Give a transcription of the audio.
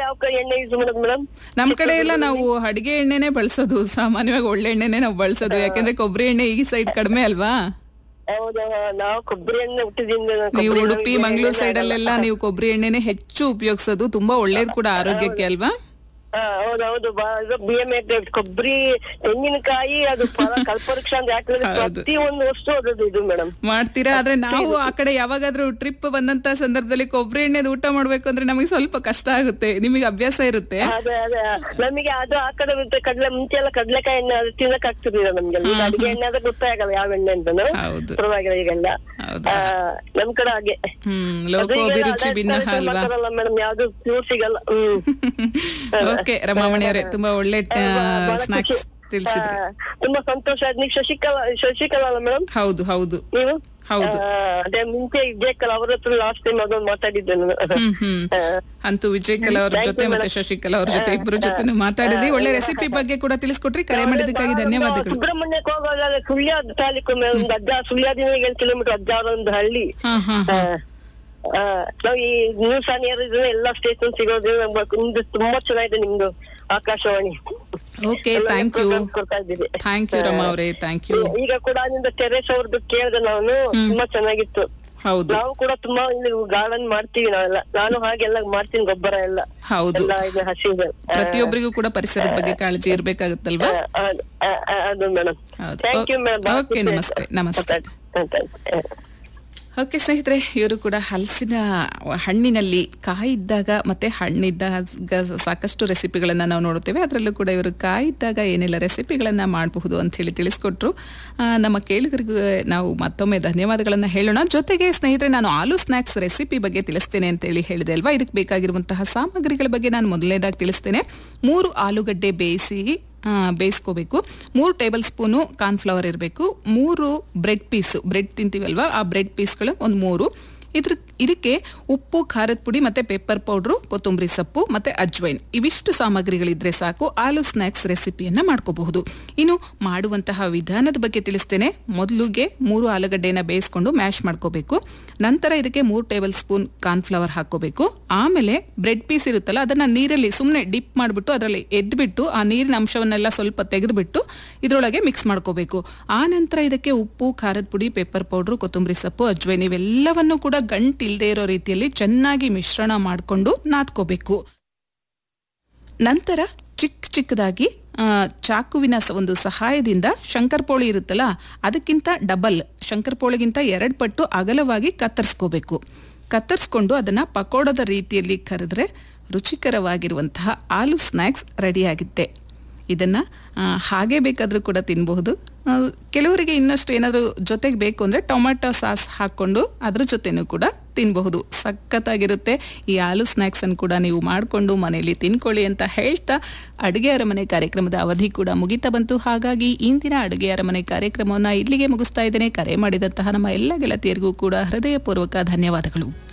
ಯಾವ ಕ- ಎಣ್ಣೆ ಯೂಸ್ ಮಾಡೋದು ಮೇಡಮ್ ನಮ್ ಕಡೆ ಎಲ್ಲ ನಾವು ಅಡಿಗೆ ಎಣ್ಣೆನೆ ಬಳಸೋದು ಸಾಮಾನ್ಯವಾಗಿ ಒಳ್ಳೆ ಎಣ್ಣೆನೆ ನಾವು ಬಳಸೋದು ಯಾಕಂದ್ರೆ ಕೊಬ್ಬರಿ ಎಣ್ಣೆ ಈ ಸೈಡ್ ಕಡಿಮೆ ಅಲ್ವಾ ಹೌದಾ ನಾವು ಕೊಬ್ಬರಿ ಎಣ್ಣೆ ಹುಟ್ಟಿದಿಂದ ನೀವು ಉಡುಪಿ ಮಂಗಳೂರು ಸೈಡ್ ಅಲ್ಲೆಲ್ಲ ನೀವು ಕೊಬ್ಬರಿ ಎಣ್ಣೆನೆ ಹೆಚ್ಚು ಉಪಯೋಗಿಸೋದು ತುಂಬಾ ಒಳ್ಳೇದು ಕೂಡ ಆರೋಗ್ಯಕ್ಕೆ ಅಲ್ವಾ ಹಾ ಹೌದೌದು ಬಿ ಎಂ ಕೊಬ್ಬರಿ ತೆಂಗಿನಕಾಯಿ ಅದು ಫಲ ಕಲ್ಪವೃಕ್ಷ ಅಂತ ಯಾಕಂದ್ರೆ ಪ್ರತಿ ಒಂದು ವಸ್ತು ಅದದು ಇದು ಮೇಡಮ್ ಮಾಡ್ತೀರಾ ಆದ್ರೆ ನಾವು ಆ ಕಡೆ ಯಾವಾಗಾದ್ರೂ ಟ್ರಿಪ್ ಬಂದಂತ ಸಂದರ್ಭದಲ್ಲಿ ಕೊಬ್ಬರಿ ಎಣ್ಣೆದು ಊಟ ಮಾಡ್ಬೇಕು ಅಂದ್ರೆ ನಮಗೆ ಸ್ವಲ್ಪ ಕಷ್ಟ ಆಗುತ್ತೆ ನಿಮಗೆ ಅಭ್ಯಾಸ ಇರುತ್ತೆ ಅದೇ ಅದೇ ನಮಗೆ ಅದು ಆ ಕಡೆ ಬಿಟ್ಟು ಕಡ್ಲೆ ಮುಂಚೆ ಎಲ್ಲ ಕಡ್ಲೆಕಾಯಿ ಎಣ್ಣೆ ಅದು ತಿನ್ನಕ್ ಆಗ್ತಿರ್ಲಿಲ್ಲ ನಮ್ಗೆ ಈಗ ಅಡಿಗೆ ಎಣ್ಣೆ ಆದ್ರೆ ಗೊತ್ತಾಗಲ್ಲ ಯಾವ ಎಣ್ಣೆ ಅಂತಾನು ಹೌದು ಪರವಾಗಿಲ್ಲ ಈಗೆಲ್ಲ ಹೌದು ಆ, ನಮ್ ಕಡೆ ಹಾಗೆ ಹ್ಮ್ ಲೋಕೋ ಅಭಿರುಚಿ ಭಿನ್ನ ಅಲ್ವಾ ಮೇಡಮ್ ಯಾವ್ದು ಪ್ಯೂರ್ ಸಿಗಲ್ಲ ಹ್ಮ್ ಓಕೆ ರಮಾಮಣಿ ಅವರೇ ತುಂಬಾ ಒಳ್ಳೆ ಬಹಳ ಸ್ನಾಕ್ಸ್ ಖುಷಿ. ತಿಳಿಸಿದ್ರಿ ಆ, ತುಂಬಾ ಸಂತೋಷ ಆಯ್ತು ನೀವು ಶಶಿಕಲಾ ಶಶಿಕಲಾ ಅಲ್ಲ ಮೇಡಮ್ ಹೌದು ಹೌದು ನೀವು ಹೌದು ಆ, ಅದೇ ಮುಂಚೆ ವಿಜಯಕಲಾ ಅವ್ರ ಹತ್ರ ಲಾಸ್ಟ್ ಟೈಮ್ ಅದೊಂದು ಮಾತಾಡಿದ್ದೆ ನಾನು ಹ್ಮ್ ಹ್ಮ್ ಆ, ಅಂತೂ ವಿಜಯ್ ಕಲಾ ಅವ್ರ ಜೊತೆ ಮತ್ತೆ ಶಶಿಕಲಾ ಅವ್ರ ಜೊತೆ ಇಬ್ಬರ ಜೊತೆ ಮಾತಾಡಿದ್ರಿ ಒಳ್ಳೆ ರೆಸಿಪಿ ಬಗ್ಗೆ ಕೂಡ ತಿಳಿಸ್ಕೊಟ್ರಿ ಕರೆ ಮಾಡಿದ್ದಕ್ಕಾಗಿ ಧನ್ಯವಾದಗಳು ಸುಬ್ರಹ್ಮಣ್ಯಕ್ಕೆ ಹೋಗೋದಾದ್ರೆ ಸುಳ್ಯ ತಾಲೂಕು ಮೇಲೆ ಒಂದು ಅಜ್ಜ ಸುಳ್ಯದಿಂದ ಏಳು ಕಿಲೋಮೀಟರ್ ಅಜ್ಜಾರ ಒಂದು ಹಳ್ಳಿ ಹಾ ಹಾ ಆ, ಆ, ನಾವು ಈ ನ್ಯೂಸ್ ಆನ್ ಏರ್ ಇದನ್ನ ಎಲ್ಲಾ ಸ್ಟೇಷನ್ ಸಿಗೋದು ನಮ್ಗೆ ನಿಮ್ದು ತುಂಬಾ ಚೆನ್ನಾಗಿದೆ ನಿಮ್ದು ಆಕಾಶವಾಣಿ ಓಕೆ ಎಲ್ಲ ಥ್ಯಾಂಕ್ ಯು programs ಕೊಡ್ತಾ ಇದ್ದೀರಿ ಥ್ಯಾಂಕ್ ಯು ರಮಾ ಅವರೇ ಥ್ಯಾಂಕ್ ಯು ಈಗ ಕೂಡ ನಿಮ್ದು ಟೆರೆಸ್ ಅವ್ರದ್ದು ಕೇಳಿದೆ ನಾನು ತುಂಬಾ ಚೆನ್ನಾಗಿತ್ತು ಹೌದು ನಾವು ಕೂಡ ತುಂಬಾ ಇಲ್ಲಿ ಗಾರ್ಡನ್ ಮಾಡ್ತೀವಿ ನಾವೆಲ್ಲ ನಾನು ಹಾಗೆಲ್ಲ ಮಾಡ್ತೀನಿ ಗೊಬ್ಬರ ಎಲ್ಲ ಹೌದು ಎಲ್ಲ ಇದು ಹಸಿದು ಪ್ರತಿಯೊಬ್ಬರಿಗೂ ಕೂಡ ಪರಿಸರದ ಬಗ್ಗೆ ಕಾಳಜಿ ಇರ್ಬೇಕಾಗುತ್ತಲ್ವಾ ಅದು ಮೇಡಮ್ ಹೌದು. ಥ್ಯಾಂಕ್ ಯು ಮೇಡಮ್ ಓಕೆ, ನಮಸ್ತೆ, ನಮಸ್ತೆ. ಓಕೆ ಸ್ನೇಹಿತರೆ ಇವರು ಕೂಡ ಹಲಸಿನ ಹಣ್ಣಿನಲ್ಲಿ ಕಾಯಿ ಇದ್ದಾಗ ಮತ್ತೆ ಹಣ್ಣಿದ್ದಾಗ ಸಾಕಷ್ಟು ರೆಸಿಪಿಗಳನ್ನು ನಾವು ನೋಡುತ್ತೇವೆ ಅದರಲ್ಲೂ ಕೂಡ ಇವರು ಕಾಯಿ ಇದ್ದಾಗ ಏನೆಲ್ಲ ರೆಸಿಪಿಗಳನ್ನು ಮಾಡಬಹುದು ಅಂತ ಹೇಳಿ ತಿಳಿಸ್ಕೊಟ್ರು ಆ, ನಮ್ಮ ಕೇಳುಗರಿಗೂ ನಾವು ಮತ್ತೊಮ್ಮೆ ಧನ್ಯವಾದಗಳನ್ನು ಹೇಳೋಣ ಜೊತೆಗೆ ಸ್ನೇಹಿತರೆ ನಾನು ಆಲೂ ಸ್ನ್ಯಾಕ್ಸ್ ರೆಸಿಪಿ ಬಗ್ಗೆ ತಿಳಿಸ್ತೇನೆ ಅಂತೇಳಿ ಹೇಳಿದೆ ಅಲ್ವಾ ಇದಕ್ಕೆ ಬೇಕಾಗಿರುವಂತಹ ಸಾಮಗ್ರಿಗಳ ಬಗ್ಗೆ ನಾನು ಮೊದಲನೇದಾಗಿ ತಿಳಿಸ್ತೇನೆ ಮೂರು ಆಲೂಗಡ್ಡೆ ಬೇಯಿಸಿ ಆ, ಬೇಯಿಸ್ಕೋಬೇಕು ಮೂರು ಟೇಬಲ್ ಸ್ಪೂನು ಕಾರ್ನ್ಫ್ಲವರ್ ಇರಬೇಕು ಮೂರು ಬ್ರೆಡ್ ಪೀಸು ಬ್ರೆಡ್ ತಿಂತೀವಲ್ವಾ ಆ ಬ್ರೆಡ್ ಪೀಸ್ಗಳು ಒಂದು ಮೂರು ಇದ್ರ ಇದಕ್ಕೆ ಉಪ್ಪು ಖಾರದ ಪುಡಿ ಮತ್ತೆ ಪೆಪ್ಪರ್ ಪೌಡ್ರು ಕೊತ್ತಂಬರಿ ಸೊಪ್ಪು ಮತ್ತೆ ಅಜ್ವೈನ್ ಇವಿಷ್ಟು ಸಾಮಗ್ರಿಗಳಿದ್ರೆ ಸಾಕು ಆಲೂ ಸ್ನ್ಯಾಕ್ಸ್ ರೆಸಿಪಿಯನ್ನ ಮಾಡ್ಕೋಬಹುದು ಇನ್ನು ಮಾಡುವಂತಹ ವಿಧಾನದ ಬಗ್ಗೆ ತಿಳಿಸ್ತೇನೆ ಮೊದಲಿಗೆ ಮೂರು ಆಲೂಗಡ್ಡೆನ ಬೇಯಿಸ್ಕೊಂಡು ಮ್ಯಾಶ್ ಮಾಡ್ಕೋಬೇಕು ನಂತರ ಇದಕ್ಕೆ ಮೂರು ಟೇಬಲ್ ಸ್ಪೂನ್ ಕಾರ್ನ್ಫ್ಲವರ್ ಹಾಕೋಬೇಕು ಆಮೇಲೆ ಬ್ರೆಡ್ ಪೀಸ್ ಇರುತ್ತಲ್ಲ ಅದನ್ನ ನೀರಲ್ಲಿ ಸುಮ್ಮನೆ ಡಿಪ್ ಮಾಡಿಬಿಟ್ಟು ಅದರಲ್ಲಿ ಎದ್ಬಿಟ್ಟು ಆ ನೀರಿನ ಅಂಶವನ್ನೆಲ್ಲ ಸ್ವಲ್ಪ ತೆಗೆದುಬಿಟ್ಟು ಇದರೊಳಗೆ ಮಿಕ್ಸ್ ಮಾಡ್ಕೋಬೇಕು ಆ ನಂತರ ಇದಕ್ಕೆ ಉಪ್ಪು ಖಾರದ ಪುಡಿ ಪೆಪ್ಪರ್ ಪೌಡ್ರು ಕೊತ್ತಂಬರಿ ಸೊಪ್ಪು ಅಜ್ವೈನ್ ಇವೆಲ್ಲವನ್ನು ಕೂಡ ಗಂಟು ಇಲ್ಲದೆ ಇರೋ ರೀತಿಯಲ್ಲಿ ಚೆನ್ನಾಗಿ ಮಿಶ್ರಣ ಮಾಡಿಕೊಂಡು ನಾದ್ಕೋಬೇಕು ನಂತರ ಚಿಕ್ಕ ಚಿಕ್ಕದಾಗಿ ಆ, ಚಾಕುವಿನ ಸ- ಒಂದು ಸಹಾಯದಿಂದ ಶಂಕರ್ಪೋಳಿ ಇರುತ್ತಲ್ಲ ಅದಕ್ಕಿಂತ ಡಬಲ್ ಶಂಕರ್ಪೋಳಿಗಿಂತ ಎರಡು ಪಟ್ಟು ಅಗಲವಾಗಿ ಕತ್ತರಿಸ್ಕೋಬೇಕು ಕತ್ತರಿಸ್ಕೊಂಡು ಅದನ್ನು ಪಕೋಡದ ರೀತಿಯಲ್ಲಿ ಕರೆದ್ರೆ ರುಚಿಕರವಾಗಿರುವಂತಹ ಆಲೂ ಸ್ನ್ಯಾಕ್ಸ್ ರೆಡಿಯಾಗುತ್ತೆ ಇದನ್ನು ಹಾಗೆ ಬೇಕಾದರೂ ಕೂಡ ತಿನ್ನಬಹುದು ಆ, ಕೆಲವರಿಗೆ ಇನ್ನಷ್ಟು ಏನಾದರೂ ಜೊತೆಗೆ ಬೇಕು ಅಂದರೆ ಟೊಮೆಟೊ ಸಾಸ್ ಹಾಕ್ಕೊಂಡು ಅದ್ರ ಜೊತೆನೂ ಕೂಡ ತಿನ್ನಬಹುದು ಸಖತ್ತಾಗಿರುತ್ತೆ ಈ ಆಲೂ ಸ್ನ್ಯಾಕ್ಸನ್ನು ಕೂಡ ನೀವು ಮಾಡಿಕೊಂಡು ಮನೆಯಲ್ಲಿ ತಿನ್ಕೊಳ್ಳಿ ಅಂತ ಹೇಳ್ತಾ ಅಡುಗೆ ಅರಮನೆ ಕಾರ್ಯಕ್ರಮದ ಅವಧಿ ಕೂಡ ಮುಗಿತಾ ಬಂತು ಹಾಗಾಗಿ ಇಂದಿನ ಅಡುಗೆ ಅರಮನೆ ಕಾರ್ಯಕ್ರಮವನ್ನು ಇಲ್ಲಿಗೆ ಮುಗಿಸ್ತಾ ಇದ್ದೇನೆ ಕರೆ ಮಾಡಿದಂತಹ ನಮ್ಮ ಎಲ್ಲ ಗೆಳತಿಯರಿಗೂ ಕೂಡ ಹೃದಯಪೂರ್ವಕ ಧನ್ಯವಾದಗಳು